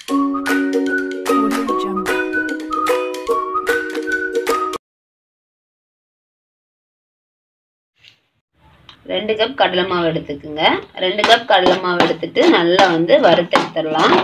Audio Jungle. ரெண்டு cup கடலை மாவு எடுத்துக்குங்க ரெண்டு கப் கடலை மாவு எடுத்துட்டு நல்லா வந்து வறுத்தெடுத்துடலாம்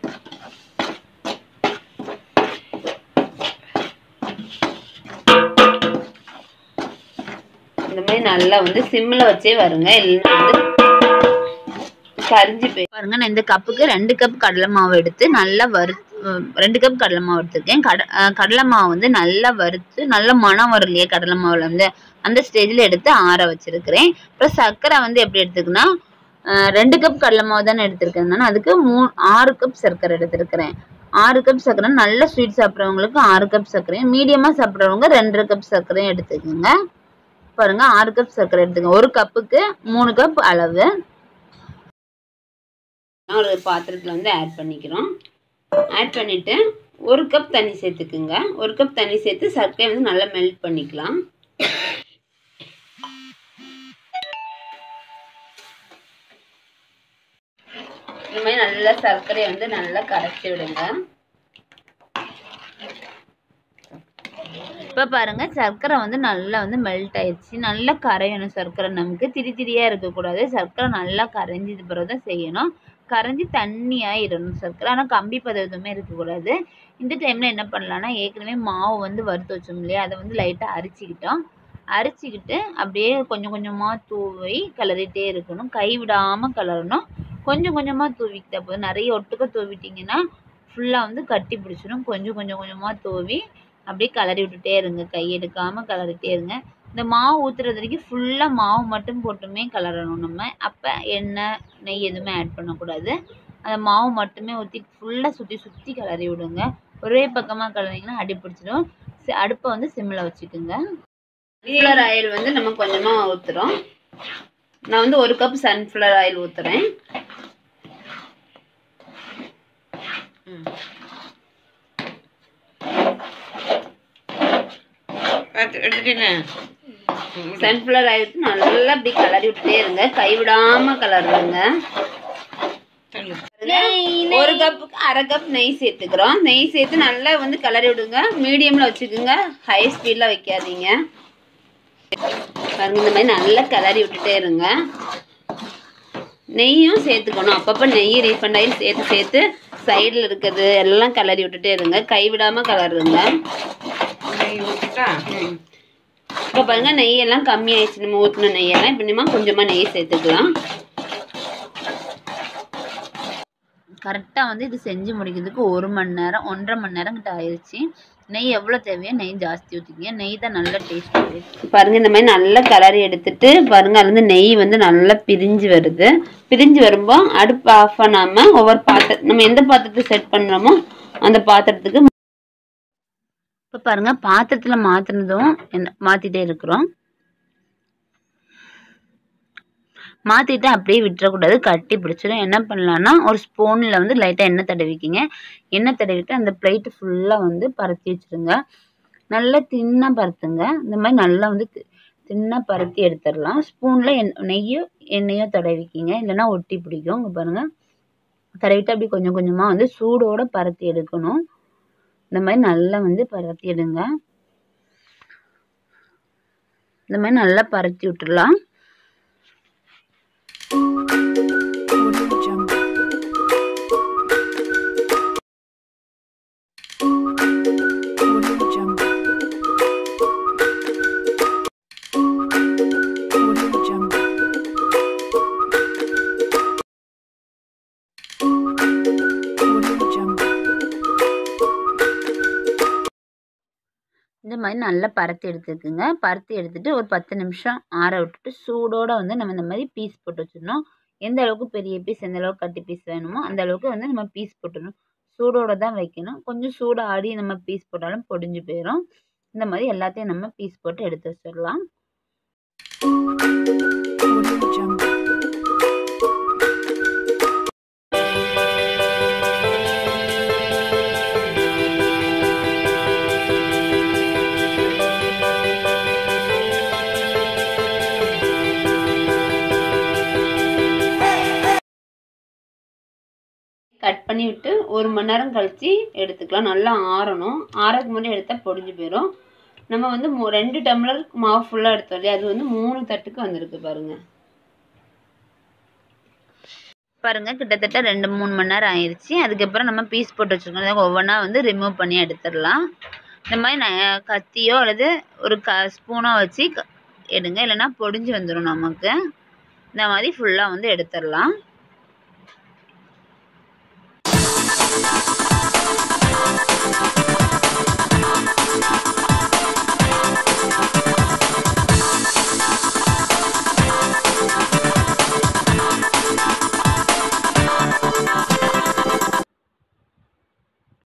இந்த மாதிரி நல்லா வந்து சிம்மில் வச்சே வருங்க இல்லைன்னா வந்து கரிஞ்சு போய் பாருங்க நான் இந்த கப்புக்கு ரெண்டு கப் கடலை மாவு எடுத்து நல்லா வறு அஹ் ரெண்டு கப் கடலை மாவு எடுத்திருக்கேன் கட அஹ் கடலை மாவு வந்து நல்லா வறுத்து நல்ல மணம் வரும் இல்லையா கடலை மாவுல வந்து அந்த ஸ்டேஜில் எடுத்து ஆற வச்சிருக்கிறேன் அப்புறம் சர்க்கரை வந்து எப்படி எடுத்துக்கன்னா அஹ் ரெண்டு கப் கடலை மாவு தானே எடுத்திருக்கேன் நான் அதுக்கு மூ ஆறு கப் சர்க்கரை எடுத்திருக்கிறேன் ஆறு கப் சர்க்கரை நல்ல ஸ்வீட் சாப்பிட்றவங்களுக்கு ஆறு கப் சர்க்கரையும் மீடியமாக சாப்பிட்றவங்க ரெண்டரை கப் சர்க்கரையும் எடுத்துக்கோங்க பாருங்க ஆறு கப் சர்க்கரை எடுத்துக்கோங்க ஒரு கப்புக்கு மூணு கப் அளவு ஒரு பாத்திரத்தில் வந்து ஆட் பண்ணிக்கிறோம் ஆட் பண்ணிவிட்டு ஒரு கப் தண்ணி சேர்த்துக்குங்க ஒரு கப் தண்ணி சேர்த்து சர்க்கரை வந்து நல்லா மெல்ட் பண்ணிக்கலாம் இந்த மாதிரி நல்லா சர்க்கரையை வந்து நல்லா கரைச்சி விடுங்க இப்போ பாருங்க சர்க்கரை வந்து நல்லா வந்து மெல்ட் ஆயிடுச்சு நல்லா கரையணும் சர்க்கரை நமக்கு திரி திரியா இருக்கக்கூடாது சர்க்கரை நல்லா கரைஞ்சது பிறகு தான் செய்யணும் கரைஞ்சி தண்ணியாயிடணும் சர்க்கரை ஆனால் கம்பி பதம் எதுவுமே இருக்கக்கூடாது இந்த டைமில் என்ன பண்ணலாம்னா ஏற்கனவே மாவு வந்து வறுத்து வச்சோம் இல்லையா அதை வந்து லைட்டாக அரிச்சிக்கிட்டோம் அரிச்சிக்கிட்டு அப்படியே கொஞ்சம் கொஞ்சமாக தூவி கிளறிட்டே இருக்கணும் கை விடாமல் கிளறணும் கொஞ்சம் கொஞ்சமாக தூவிக்கிட்டா போதும் நிறைய ஒட்டுக்க தூவிட்டிங்கன்னா ஃபுல்லாக வந்து கட்டி பிடிச்சிடும் கொஞ்சம் கொஞ்சம் கொஞ்சமாக தூவி அப்படியே கிளறி விட்டுட்டே இருங்க கை எடுக்காமல் கிளறிட்டே இருங்க இந்த மாவு ஊற்றுறது வரைக்கும் ஃபுல்லாக மாவு மட்டும் போட்டுமே கிளறணும் நம்ம அப்போ எண்ணெய் நெய் எதுவுமே ஆட் பண்ணக்கூடாது அந்த மாவு மட்டுமே ஊற்றி ஃபுல்லாக சுற்றி சுற்றி கிளறி விடுங்க ஒரே பக்கமாக கிளறிங்கன்னா அடி பிடிச்சிடும் சி- அடுப்பை வந்து சிம்மில் வச்சுக்கோங்க சன்ஃப்ளவர் ஆயில் வந்து நம்ம கொஞ்சமாக ஊற்றுறோம் நான் வந்து ஒரு கப் சன்ஃப்ளவர் ஆயில் ஊற்றுறேன் சன்ஃப்ளவர் ஆயில் நல்லா இப்படி கிளறி விட்டுட்டே இருங்க கைவிடாம கிளறுங்க ஒரு கப்புக்கு அரை கப் நெய் சேர்த்துக்கிறோம் நெய் சேர்த்து நல்லா வந்து கிளறி விடுங்க மீடியம்ல வச்சுக்கோங்க ஹை ஸ்பீட்ல வைக்காதீங்க பாருங்க இந்த மாதிரி நல்லா கிளறி விட்டுட்டே இருங்க நெய்யும் சேர்த்துக்கணும் அப்பப்போ நெய் ரீஃபண்ட் ஆயில் சேர்த்து சேர்த்து சைடில் இருக்கிறது எல்லாம் கிளறி விட்டுட்டே இருங்க கைவிடாம கிளறுங்க இப்போ பாருங்க நெய் எல்லாம் கம்மி ஆயிடுச்சு நம்ம ஊற்றின நெய்யெல்லாம் இப்போ இனிமே கொஞ்சமாக நெய் சேர்த்துக்கலாம் கரெக்டாக வந்து இது செஞ்சு முடிக்கிறதுக்கு ஒரு மணி நேரம் ஒன்றரை மணி நேரம் கிட்ட ஆயிடுச்சு நெய் எவ்வளோ தேவையோ நெய் ஜாஸ்தி ஊற்றிக்கிங்க நெய் தான் நல்ல டேஸ்ட் பாருங்க இந்த மாதிரி நல்லா கலரி எடுத்துட்டு பாருங்க அதுல இருந்து நெய் வந்து நல்லா பிரிஞ்சு வருது பிரிஞ்சு வரும்போ அடுப்பு ஆஃப் பண்ணாம ஒவ்வொரு பாத்திரம் நம்ம எந்த பாத்திரத்தை செட் பண்ணுறோமோ அந்த பாத்திரத்துக்கு இப்போ பாருங்க பாத்திரத்தில் மாற்றினதும் என்ன மாற்றிட்டே இருக்கிறோம் மாற்றிட்டு அப்படியே விட்டுறக்கூடாது கட்டி பிடிச்சிடும் என்ன பண்ணலான்னா ஒரு ஸ்பூனில் வந்து லைட்டாக எண்ணெய் தடவிக்கிங்க எண்ணெய் தடவிட்டு அந்த பிளேட்டு ஃபுல்லாக வந்து பரத்தி வச்சுருங்க நல்லா தின்னாக பருத்துங்க இந்த மாதிரி நல்லா வந்து தின்னாக பருத்தி எடுத்துடலாம் ஸ்பூனில் எண் நெய்யோ எண்ணெயோ தடவிக்கிங்க இல்லைன்னா ஒட்டி பிடிக்கும் இங்கே பாருங்கள் தடவிட்டு அப்படி கொஞ்சம் கொஞ்சமாக வந்து சூடோட பருத்தி எடுக்கணும் இந்த மாதிரி நல்லா வந்து பருத்தி எடுங்க இந்த மாதிரி நல்லா பருத்தி விட்டுடலாம் Audio Jungle. Audio Jungle. Audio Jungle. Audio Jungle. இந்த மாதிரி நல்லா பருத்தி எடுத்துக்குங்க பருத்தி எடுத்துட்டு ஒரு பத்து நிமிஷம் ஆற விட்டுட்டு சூடோட வந்து நம்ம இந்த மாதிரி பீஸ் போட்டு வச்சிடணும் எந்த அளவுக்கு பெரிய பீஸ் எந்த அளவுக்கு கட்டி பீஸ் வேணுமோ அந்த அளவுக்கு வந்து நம்ம பீஸ் போட்டுடணும் சூடோட தான் வைக்கணும் கொஞ்சம் சூடு ஆடி நம்ம பீஸ் போட்டாலும் பொடிஞ்சு போயிடும் இந்த மாதிரி எல்லாத்தையும் நம்ம பீஸ் போட்டு எடுத்து வச்சிடலாம் Audio Jungle. கட் பண்ணி விட்டு ஒரு மணி நேரம் கழித்து எடுத்துக்கலாம் நல்லா ஆறணும் ஆறதுக்கு முன்னாடி எடுத்தால் பொடிஞ்சு போயிடும் நம்ம வந்து மூ- ரெண்டு டம்ளர் மாவு ஃபுல்லாக எடுத்தோம் இல்லையா அது வந்து மூணு தட்டுக்கு வந்திருக்கு பாருங்க பாருங்க கிட்டத்தட்ட ரெண்டு மூணு மணி நேரம் ஆயிடுச்சு அதுக்கப்புறம் நம்ம பீஸ் போட்டு வச்சுருக்கோம் ஒவ்வொன்றா வந்து ரிமூவ் பண்ணி எடுத்துடலாம் இந்த மாதிரி நான் கத்தியோ அல்லது ஒரு க ஸ்பூனோ வச்சு க- எடுங்க இல்லைன்னா பொடிஞ்சு வந்துடும் நமக்கு இந்த மாதிரி ஃபுல்லாக வந்து எடுத்துடலாம்